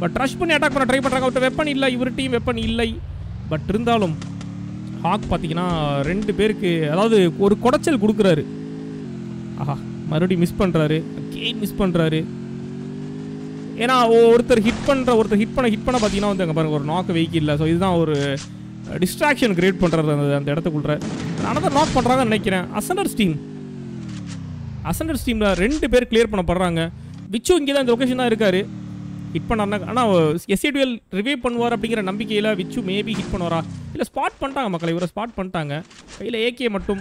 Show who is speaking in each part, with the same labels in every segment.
Speaker 1: but rush பண்ணி attack பண்ண try பண்ணுறாங்க அவர்கிட்ட வெப்பன் இல்லை இவர் டீம் வெப்பன் இல்லை பட் இருந்தாலும் ஹாக் பார்த்தீங்கன்னா ரெண்டு பேருக்கு அதாவது ஒரு குடைச்சல் கொடுக்குறாரு ஆஹா மறுபடியும் மிஸ் பண்ணுறாரு கெயின் மிஸ் பண்ணுறாரு ஏன்னா ஒருத்தர் ஹிட் பண்ணுற ஒருத்தர் ஹிட் பண்ண ஹிட் பண்ண பார்த்தீங்கன்னா வந்து அங்கே பாருங்க ஒரு நாக்கு வெஹிக்கிள் ஸோ இதுதான் ஒரு டிஸ்ட்ராக்ஷன் கிரியேட் பண்ணுறது அந்த அந்த இடத்துக்குள்ள அனதர் நாக் பண்ணுறாங்கன்னு நினைக்கிறேன் அசண்டர் டீம் அசண்டர் டீமில் ரெண்டு பேர் கிளியர் பண்ணப்படுறாங்க விச்சு இங்கே தான் இந்த லொக்கேஷன் தான் இருக்காரு ஹிட் பண்ணார்னா ஆனால் எஸ்ஏடிஎல் ரிவைவ் பண்ணுவார் அப்படிங்கிற நம்பிக்கையில் விச்சு மேபி ஹிட் பண்ணுவாரா இல்லை ஸ்பாட் பண்ணிட்டாங்க மக்களை இவரை ஸ்பாட் பண்ணிட்டாங்க கையில் ஏகே மட்டும்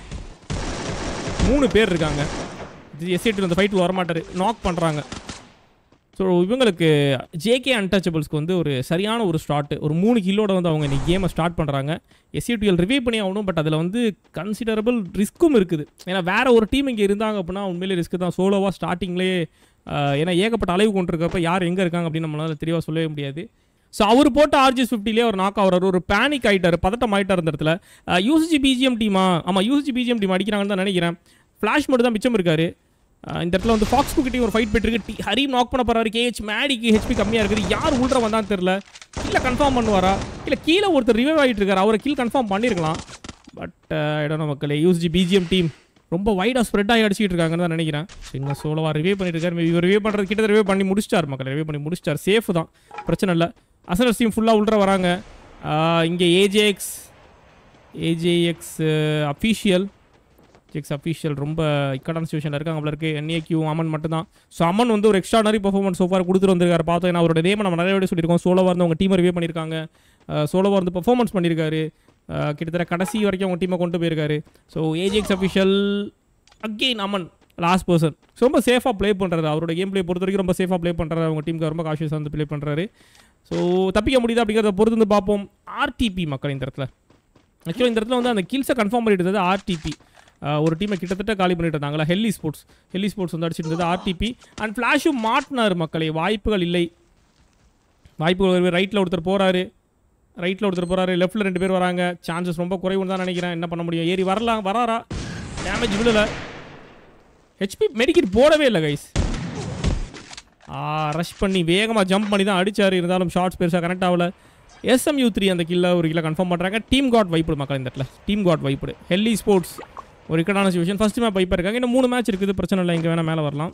Speaker 1: மூணு பேர் இருக்காங்க எஸ்ஏடிஎல் அந்த ஃபைட்டு வரமாட்டார் நாக் பண்ணுறாங்க ஸோ இவங்களுக்கு ஜேகே அன்டச்சபிள்ஸ்க்கு வந்து ஒரு சரியான ஒரு ஸ்டார்ட் ஒரு மூணு கிலோட வந்து அவங்க இன்னைக்கு கேமை ஸ்டார்ட் பண்ணுறாங்க எஸ்யூடிஎல் ரிவ்யூ பண்ணி ஆகணும் பட் அதில் வந்து கன்சிடரபிள் ரிஸ்க்கும் இருக்குது ஏன்னா வேற ஒரு டீம் இங்கே இருந்தாங்க அப்படின்னா உண்மையிலே ரிஸ்க் தான் சோலோவாக ஸ்டார்டிங்லேயே ஏன்னா ஏகப்பட்ட அளவு கொண்டிருக்கப்ப யார் எங்கே இருக்காங்க அப்படின்னு நம்மளால தெளிவாக சொல்லவே முடியாது ஸோ அவர் போட்ட ஆர்ஜிஎஸ் ஃபிஃப்டிலே ஒரு நாக் ஆகிறார் ஒரு பேனிக் ஆகிட்டார் பதட்டம் ஆகிட்டார் இந்த இடத்துல யூசிஜி பிஜிஎம் டீமா ஆமாம் யூசிஜி பிஜிஎம் டீம் அடிக்கிறாங்கன்னு தான் நினைக்கிறேன் ஃப்ளாஷ் மட்டும் தான் மிச்சம் இருக்காரு அஹ் இந்த இடத்துல வந்து ஃபாக்ஸ் குக்கிட்டி ஒரு ஃபைட் போயிட்டு டி ஹரி நாக் பண்ண போறாரு கேஹெச் மேடிக்கு ஹெச்பி கம்மியாக இருக்குது யார் உள்ள வந்தான்னு தெரில கீழே கன்ஃபார்ம் பண்ணுவாரா இல்லை கீழே ஒருத்தர் ரிவைவ் ஆகிட்டு இருக்காரு அவரை கீழ் கன்ஃபார்ம் பண்ணியிருக்கலாம் பட் இடம் மக்களே யூஸ்ஜி பிஜிஎம் டீம் ரொம்ப வைடாக ஸ்ப்ரெட் ஆகி அடிச்சிட்டு இருக்காங்கன்னு தான் நினைக்கிறேன் சின்ன சோலவா ரிவே பண்ணிட்டு இருக்காரு மேபி இவர் ரிவே பண்ணுறது கிட்ட ரிவே பண்ணி முடிச்சிட்டார் மக்கள் ரிவே பண்ணி முடிச்சிட்டார் சேஃப் தான் பிரச்சனை இல்லை அசனஸ் டீம் ஃபுல்லாக உள்ள வராங்க இங்கே ஏஜேஎக்ஸ் ஏஜேஎக்ஸ் அஃபீஷியல் ஜெக்ஸ் அஃபீஷியல் ரொம்ப இக்கடான சுச்சுவேஷனில் இருக்காங்க அவள இருக்கு என்ஏக்யூ அமன் மட்டும்தான் ஸோ அமன் வந்து ஒரு எக்ஸ்ட்ரானரி பர்ஃபார்மன்ஸ் சோஃபார் கொடுத்துட்டு வந்திருக்காரு பார்த்தோம் ஏன்னா அவரோட நேம் நம்ம நிறைய வாட்டி சொல்லியிருக்கோம் சோலோவாக இருந்து அவங்க டீமை ரிவே பண்ணியிருக்காங்க சோலோவாக இருந்து பர்ஃபார்மன்ஸ் பண்ணியிருக்காரு அஹ் கிட்டத்தட்ட கடைசி வரைக்கும் அவங்க டீமை கொண்டு போயிருக்காரு so Ajax official again Aman last person so ரொம்ப சேஃபாக ப்ளே பண்ணுறாரு அவரோட கேம் ப்ளே பொறுத்த வரைக்கும் ரொம்ப சேஃபாக ப்ளே பண்ணுறாரு அவங்க டீமுக்கு ரொம்ப காஷியஸாக வந்து ப்ளே பண்ணுறாரு ஸோ தப்பிக்க முடியுது அப்படிங்கிறத பொறுத்து வந்து பார்ப்போம் ஆர்டிபி மக்கள் இந்த இடத்துல ஆக்சுவலாக இந்த இடத்துல வந்து அந்த கில்ஸை கன்ஃபார்ம் பண்ணிட்டு இருந்தது ஆர்டிபி ஒரு டீமை கிட்டத்தட்ட காலி பண்ணிட்டு இருந்தாங்களா ஹெல்லி ஸ்போர்ட்ஸ் ஹெல்லி ஸ்போர்ட்ஸ் வந்து அடிச்சிட்டு இருந்தது ஆர்டிபி அண்ட் ஃப்ளாஷும் மாட்டினார் மக்களை வாய்ப்புகள் இல்லை வாய்ப்புகள் ரைட்டில் ஒருத்தர் போகிறாரு ரைட்டில் ஒருத்தர் போகிறாரு லெஃப்ட்டில் ரெண்டு பேர் வராங்க சான்சஸ் ரொம்ப குறைவுன்னு தான் நினைக்கிறேன் என்ன பண்ண முடியும் ஏறி வரலாம் வராரா டேமேஜ் விழல ஹெச்பி மெடிக்கிட் போடவே இல்லை கைஸ் ரஷ் பண்ணி வேகமாக ஜம்ப் பண்ணி தான் அடிச்சார் இருந்தாலும் ஷார்ட்ஸ் பெருசாக கனெக்ட் ஆகல எஸ்எம்யூ த்ரீ அந்த கில்ல ஒரு கிலோ கன்ஃபார்ம் பண்ணுறாங்க டீம் காட் வைப்புடு மக்கள் இந்த இடத்துல டீம் காட் வைப்புடு ஹெல்லி ஸ்போர்ட்ஸ் ஒரு இக்கடான சுச்சுவேஷன் ஃபஸ்ட் மேப் வைப்பாக இருக்காங்க இன்னும் மூணு மேட்ச் இருக்குது பிரச்சனை இல்லை இங்கே வேணால் மேலே வரலாம்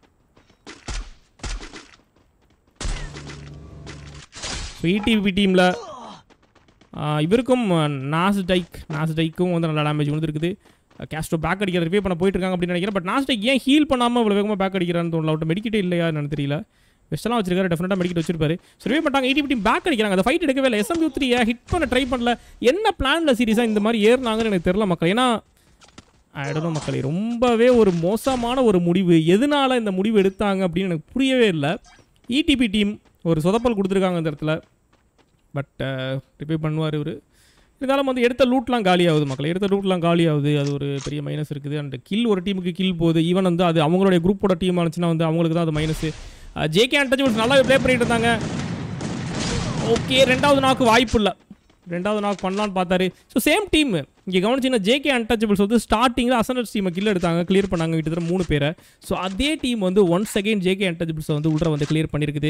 Speaker 1: இடிவி டீமில் இவருக்கும் நாஸ் டைக் நாஸ் டைக்கும் வந்து நல்ல டேமேஜ் வந்துருக்குது கேஸ்டோ பேக் அடிக்கிற ரிவே பண்ண போயிட்டு இருக்காங்க அப்படின்னு நினைக்கிறேன் பட் நாஸ் டைக் ஏன் ஹீல் பண்ணாமல் இவ்வளோ வேகமாக பேக் அடிக்கிறான்னு தோணல அவர்கிட்ட மெடிக்கிட்டே இல்லையா என்னன்னு தெரியல வெஸ்டெல்லாம் வச்சிருக்காரு டெஃபினட்டாக மெடிக்கிட் வச்சிருப்பாரு ஸோ ரிவே பண்ணிட்டாங்க எயிட்டி டீம் பேக் அடிக்கிறாங்க அந்த ஃபைட் எடுக்கவே இல்லை எஸ்எம் த்ரீ ஹிட் பண்ண ட்ரை பண்ணல என்ன பிளானில் சீரியஸாக இந்த மாதிரி ஏறினாங்கன்னு எனக்கு தெரியல மக்கள் ஏன்னா ஆயிடணும் மக்களே ரொம்பவே ஒரு மோசமான ஒரு முடிவு எதனால இந்த முடிவு எடுத்தாங்க அப்படின்னு எனக்கு புரியவே இல்லை இடிபி டீம் ஒரு சொதப்பல் கொடுத்துருக்காங்க இந்த இடத்துல பட் ரிப்பே பண்ணுவார் இவர் இருந்தாலும் வந்து எடுத்த லூட்லாம் காலி ஆகுது மக்கள் எடுத்த லூட்லாம் காலி ஆகுது அது ஒரு பெரிய மைனஸ் இருக்குது அண்ட் கில் ஒரு டீமுக்கு கில் போகுது ஈவன் வந்து அது அவங்களுடைய குரூப்போட டீம் ஆனிச்சுன்னா வந்து அவங்களுக்கு தான் அது மைனஸ் ஜேகே அண்டச்சபிள்ஸ் நல்லா ப்ளே பண்ணிட்டு இருந்தாங்க ஓகே ரெண்டாவது நாக்கு வாய்ப்பு இல்லை ரெண்டாவது நாக் பண்ணலான்னு பார்த்தாரு ஸோ சேம் டீம் இங்கே கவனிச்சிங்கன்னா ஜேகே அன்டச்சபிள்ஸ் வந்து ஸ்டார்டிங்கில் அசனட் டீமை கில் எடுத்தாங்க கிளியர் பண்ணாங்க கிட்டத்தட்ட மூணு பேரை ஸோ அதே டீம் வந்து ஒன் செகண்ட் ஜேகே அன்டச்சபிள்ஸை வந்து உள்ள வந்து கிளியர் பண்ணியிருக்குது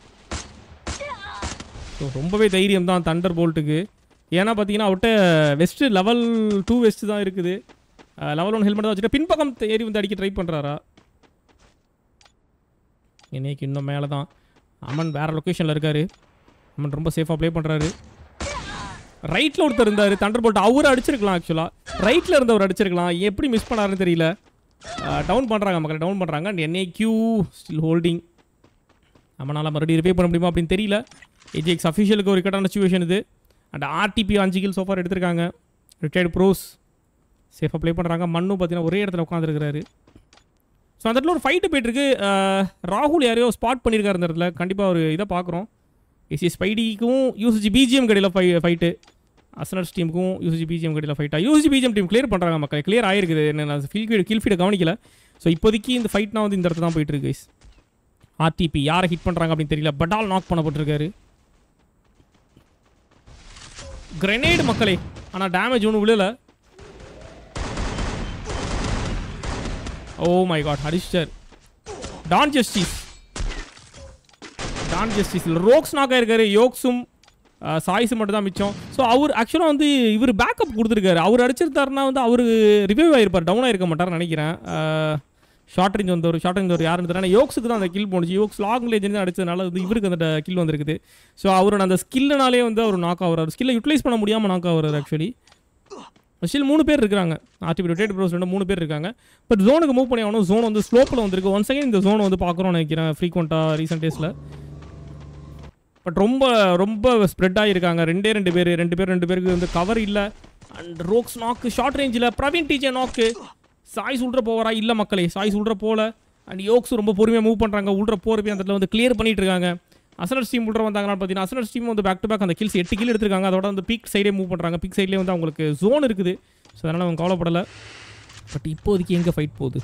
Speaker 1: ஸோ ரொம்பவே தைரியம் தான் தண்டர் போல்ட்டுக்கு ஏன்னா பார்த்தீங்கன்னா அவர்கிட்ட வெஸ்ட்டு லெவல் டூ வெஸ்ட் தான் இருக்குது லெவல் ஒன் ஹெல்மெட் தான் வச்சுட்டு பின்பக்கம் ஏறி வந்து அடிக்க ட்ரை பண்ணுறாரா இன்னைக்கு இன்னும் மேலே தான் அமன் வேறு லொக்கேஷனில் இருக்கார் அமன் ரொம்ப சேஃபாக ப்ளே பண்ணுறாரு ரைட்டில் ஒருத்தர் இருந்தார் தண்டர் போல்ட் அவர் அடிச்சிருக்கலாம் ஆக்சுவலாக ரைட்டில் இருந்தவர் அடிச்சிருக்கலாம் எப்படி மிஸ் பண்ணாருன்னு தெரியல டவுன் பண்ணுறாங்க மக்கள் டவுன் பண்ணுறாங்க and NA Q still holding நம்மளால் மறுபடியும் ரிப்பே பண்ண முடியுமா அப்படின்னு தெரியல ஏஜிஎக்ஸ் அஃபிஷியலுக்கு ஒரு கட்டான சுச்சுவேஷன் இது அண்ட் ஆர்டிபி அஞ்சு கில் சோஃபார் எடுத்திருக்காங்க ரிட்டையர்டு ப்ரோஸ் சேஃபாக ப்ளே பண்ணுறாங்க மண்ணும் பார்த்தீங்கன்னா ஒரே இடத்துல உட்காந்துருக்கிறாரு ஸோ அந்த இடத்துல ஒரு ஃபைட்டு போயிட்டுருக்கு ராகுல் யாரையோ ஸ்பாட் பண்ணியிருக்காரு அந்த இடத்துல கண்டிப்பாக ஒரு இதை பார்க்குறோம் எஸ்சி ஸ்பைடிக்கும் யூசிஜி பிஜிஎம் கடையில் ஃபை ஃபைட்டு அசனர்ஸ் டீமுக்கும் யூசிஜி பிஜிஎம் கடையில் ஃபைட்டா யூசிஜி பிஜிஎம் டீம் கிளியர் பண்ணுறாங்க மக்கள் கிளியர் ஆயிருக்குது என்ன நான் ஃபில் ஃபீடு கில் ஃபீடை கவனிக்கல ஸோ இப்போதைக்கு இந்த ஃபைட்னா வந்து இந்த இடத்துல தான் போயிட்டு இருக்கு ஆர்டிபி யாரை ஹிட் பண்ணுறாங்க அப்படின்னு தெரியல பட்டால் நாக் பண்ணப்பட்டிருக்காரு கிரெனேடு மக்களே ஆனால் டேமேஜ் ஒன்றும் விழல ஓ மை காட் ஹரிஸ்டர் Don Justice Don Justice Rocks நாக்கா இருக்காரு யோக்ஸும் சாய்ஸ் மட்டும் தான் மிச்சம் ஸோ அவர் ஆக்சுவலாக வந்து இவர் பேக்கப் கொடுத்துருக்காரு அவர் அடிச்சிருந்தாருன்னா வந்து அவர் ரிவைவ் ஆயிருப்பார் டவுன் ஆயிருக்க மாட்டார்னு நினைக்கிறேன் ஷார்ட் ரேஞ்ச் வந்தவர் ஷார்ட் ரேஞ்ச் வந்தவர் யாருன்னு தெரியல யோக்ஸுக்கு தான் அந்த கில் போணுச்சு யோக்ஸ் லாங் ரேஞ்ச் தான் அடிச்சதுனால வந்து இவருக்கு அந்த கில் வந்திருக்குது ஸோ அவரோட அந்த ஸ்கில்லுனாலே வந்து அவர் நாக் ஆகிறார் ஸ்கில்லை யூட்டிலைஸ் பண்ண முடியாமல் நாக் ஆகிறார் ஆக்சுவலி ஸ்டில் மூணு பேர் இருக்காங்க ஆர்டிபி ரொட்டேட் ப்ரோஸ் ரெண்டு மூணு பேர் இருக்காங்க பட் ஜோனுக்கு மூவ் பண்ணி ஆகணும் ஜோன் வந்து ஸ்லோப்பில் வந்திருக்கு ஒன் செகண்ட் இந்த ஜோனை வந்து பார்க்குறோம்னு நினைக்கிறேன் ஃப்ரீக்வெண்ட்டாக ரீசெண்ட் டேஸில் பட் ரொம்ப ரொம்ப ஸ்ப்ரெட் ஆகிருக்காங்க ரெண்டே ரெண்டு பேர் ரெண்டு பேர் ரெண்டு பேருக்கு வந்து கவர் இல்லை அண்ட் ரோக்ஸ் நாக்கு ஷார்ட் ரேஞ்சில் பிரவீன் டீச்சர் நாக்கு சாய்ஸ் உள்ற போவாரா இல்லை மக்களே சாய்ஸ் உள்ற போல அண்ட் யோக்ஸ் ரொம்ப பொறுமையாக மூவ் பண்ணுறாங்க உள்ற போகிறப்பே அந்த இடத்துல வந்து கிளியர் பண்ணிட்டு இருக்காங்க அசனர் டீம் உள்ள வந்தாங்கன்னு பார்த்தீங்கன்னா அசனர் டீம் வந்து பேக் டு பேக் அந்த கில்ஸ் எட்டு கில் எடுத்திருக்காங்க அதோட வந்து பீக் சைடே மூவ் பண்ணுறாங்க பீக் சைட்லேயே வந்து அவங்களுக்கு ஜோன் இருக்குது ஸோ அதனால் அவங்க கவலைப்படலை பட் இப்போதைக்கு எங்கே ஃபைட் போகுது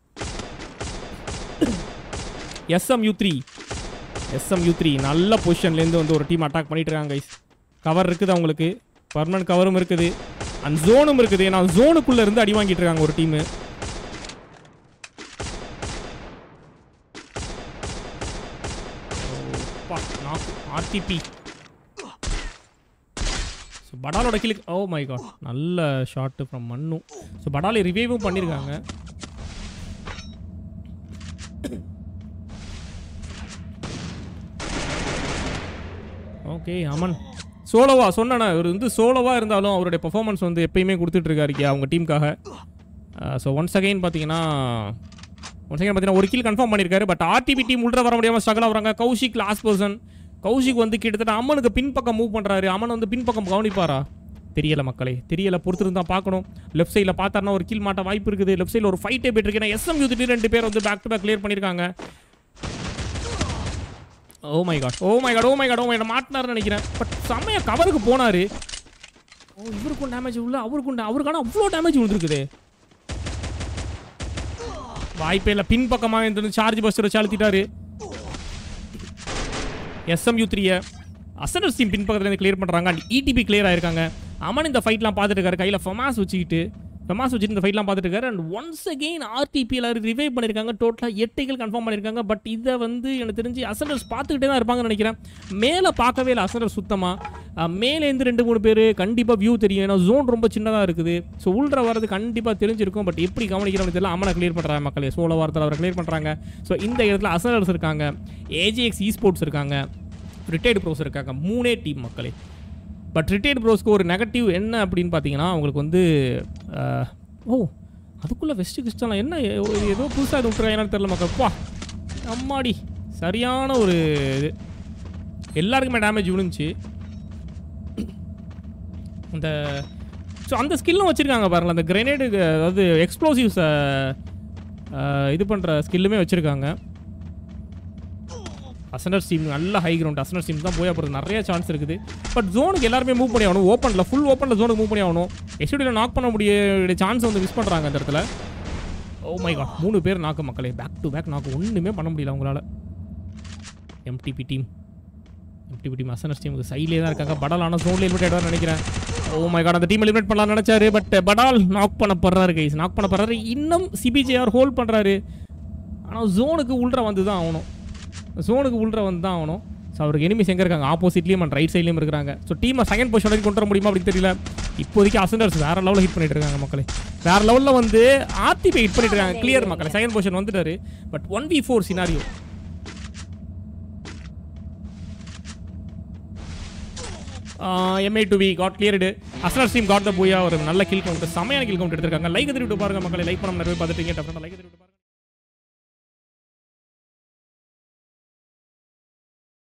Speaker 1: எஸ்எம்யூ த்ரீ எஸ்எம்யூ த்ரீ நல்ல பொசிஷன்லேருந்து வந்து ஒரு டீம் அட்டாக் பண்ணிட்டு இருக்காங்க கைஸ் கவர் இருக்குது அவங்களுக்கு பர்மனன்ட் கவரும் இருக்குது அண்ட் ஜோனும் இருக்குது ஏன்னா ஜோனுக்குள்ளே இருந்து அடி வாங்கிட்டு இருக்காங்க ஒரு டீமு ஆர்டிபி ஸோ படாலோட கிலுக்கு ஓ மை காட் நல்ல ஷாட்டு ஃப்ரம் மண்ணு ஸோ படாலை ரிவைவும் பண்ணியிருக்காங்க ஓகே அமன் சோலோவா சொன்னேன் இவர் வந்து சோலோவா இருந்தாலும் அவருடைய பெர்ஃபார்மன்ஸ் வந்து எப்பயுமே கொடுத்துட்டு இருக்காரு அவங்க டீமுக்காக ஸோ ஒன்ஸ் அகைன் பார்த்தீங்கன்னா ஒன்ஸ் அகைன் பார்த்தீங்கன்னா ஒரு கில் கன்ஃபார்ம் பண்ணியிருக்காரு பட் ஆர்டிபி டீம் உள்ள வர முடியாமல் ஸ்ட்ரகிள் ஆகுறாங்க கௌஷிக் லாஸ்ட் பர்சன் கௌஷிக் வந்து கிட்டத்தட்ட அம்மனுக்கு பின்பக்கம் மூவ் பண்ணுறாரு அம்மன் வந்து பின்பக்கம் கவனிப்பாரா தெரியல மக்களே தெரியல பொறுத்திருந்து தான் பார்க்கணும் லெஃப்ட் சைடில் பார்த்தாருன்னா ஒரு கில் மாட்ட வாய்ப்பு இருக்குது லெஃப்ட் சைடில் ஒரு ஃபைட்டே போயிட்டு இருக்கு ஏன்னா எஸ்எம் யூத்தி ரெண்டு பேர் வந்து பேக் டு பேக் கிளியர் பண்ணியிருக்காங்க oh my god oh my god oh my god oh my god மாட்டினார்னு நினைக்கிறேன் பட் செம்மையா கவருக்கு போனாரு ஓ இவருக்கும் டேமேஜ் உள்ள அவருக்கும் da- அவருக்கான அவ்வளோ டேமேஜ் விழுந்துருக்குது வாய்ப்பே இல்லை பின் பக்கமாக இருந்து சார்ஜ் பஸ்டர் வச்சு அழுத்திட்டாரு எஸ்எம்யூ த்ரீயை அசனர் டீம் பின் பக்கத்துல இருந்து கிளியர் பண்ணுறாங்க அண்ட் இடிபி கிளியர் ஆயிருக்காங்க அமன் இந்த ஃபைட்லாம் பார்த்துட்டு இருக்காரு கையில் ஃபமாஸ் வச்சுக்கிட்டு ஃபமாஸ் வச்சுட்டு இந்த ஃபைட்லாம் பார்த்துட்டு இருக்காரு அண்ட் ஒன்ஸ் அகெயின் ஆர்டிபி எல்லாரும் ரிவைவ் பண்ணியிருக்காங்க டோட்டலாக எட்டைகள் கன்ஃபார்ம் பண்ணியிருக்காங்க பட் இதை வந்து எனக்கு தெரிஞ்சு அசனர்ஸ் பார்த்துக்கிட்டே தான் இருப்பாங்கன்னு நினைக்கிறேன் மேலே பார்க்கவே இல்லை அசனர் சுத்தமாக மேலேருந்து ரெண்டு மூணு பேர் கண்டிப்பாக வியூ தெரியும் ஏன்னா ஜோன் ரொம்ப சின்னதாக இருக்குது ஸோ உள்ற வரது கண்டிப்பாக தெரிஞ்சிருக்கும் பட் எப்படி கவனிக்கிறோம்னு தெரியல அமனை கிளியர் பண்ணுறாங்க மக்களே சோழ வாரத்தில் அவரை கிளியர் பண்ணுறாங்க ஸோ இந்த இடத்துல அசனர்ஸ் இருக்காங்க ஏஜிஎக்ஸ் இ ஸ்போர்ட்ஸ் இருக்காங்க ரிட்டையர்டு ப்ரோஸ் இருக்காங்க மூணே டீம் மக்களே பட் ரிட்டையர்டு ப்ரோஸ்க்கு ஒரு நெகட்டிவ் என்ன அப்படின்னு பார்த்தீங்கன்னா அவங்களுக்கு வந்து அஹ், ஓ அதுக்குள்ளே வெஸ்ட் கிறிஸ்டலாம் என்ன ஏ- ஒரு ஏதோ புதுசாக இது விட்டுறாங்கன்னு தெரியல மக்கள் பா அம்மாடி சரியான ஒரு இது எல்லாருக்குமே டேமேஜ் விழுந்துச்சு அந்த ஸோ அந்த ஸ்கில்லும் வச்சுருக்காங்க பாருங்களேன் அந்த கிரெனேடு அதாவது எக்ஸ்ப்ளோசிவ்ஸை இது பண்ணுற ஸ்கில்லுமே வச்சுருக்காங்க அசனர் டீம் நல்ல ஹை கிரவுண்ட் அசனர் டீம் தான் போய் அப்புறம் நிறைய சான்ஸ் இருக்குது பட் ஜோனுக்கு எல்லாருமே மூவ் பண்ணி ஆகணும் ஓப்பனில் ஃபுல் ஓப்பனில் ஜோனுக்கு மூவ் பண்ணி ஆகணும் எஸ்டியில் நாக் பண்ண முடிய சான்ஸ் வந்து மிஸ் பண்ணுறாங்க அந்த இடத்துல ஓ மை காட் மூணு பேர் நாக்கு மக்களே பேக் டு பேக் நாக்கு ஒன்றுமே பண்ண முடியல அவங்களால எம்டிபி டீம் எம்டிபி டீம் அசனர் டீமுக்கு சைட்லேயே தான் இருக்காங்க படால் ஆனால் ஜோன்ல எலிமினேட் ஆகிடுவார் நினைக்கிறேன் ஓ மை காட் அந்த டீம் எலிமினேட் பண்ணலாம்னு நினச்சாரு பட் படால் நாக் பண்ண போடுறாரு கைஸ் நாக் பண்ண போடுறாரு இன்னும் சிபிஜேஆர் ஹோல்ட் பண்ணுறாரு ஆனால் ஜோனுக்கு உள்ற வந்து தான் ஆகணும் ஜோனுக்கு உள்ற வந்து தான் ஆகணும் ஸோ அவருக்கு எனிமிஸ் எங்கே இருக்காங்க ஆப்போசிட்லேயும் அண்ட் ரைட் சைட்லேயும் இருக்கிறாங்க ஸோ டீமை செகண்ட் பொசிஷன் வரைக்கும் கொண்டு வர முடியுமா அப்படின்னு தெரியல இப்போதைக்கு அசண்டர்ஸ் வேற லெவலில் ஹிட் பண்ணிட்டு இருக்காங்க மக்களே வேற லெவலில் வந்து ஆர்டிபி ஹிட் பண்ணிட்டு இருக்காங்க கிளியர் மக்களே செகண்ட் பொசிஷன் வந்துட்டாரு but one v four scenario MI two v got cleared அசனர் டீம் காட் த பூயா ஒரு நல்ல கில் கவுண்ட் செமையான கில் கவுண்ட் எடுத்திருக்காங்க லைக் திருவிட்டு பாருங்க மக்களை லைக் பண்ண நிறைய பார்த்துட்டீங்க டெஃபினட்டாக லைக் திருவிட்டு பாருங்க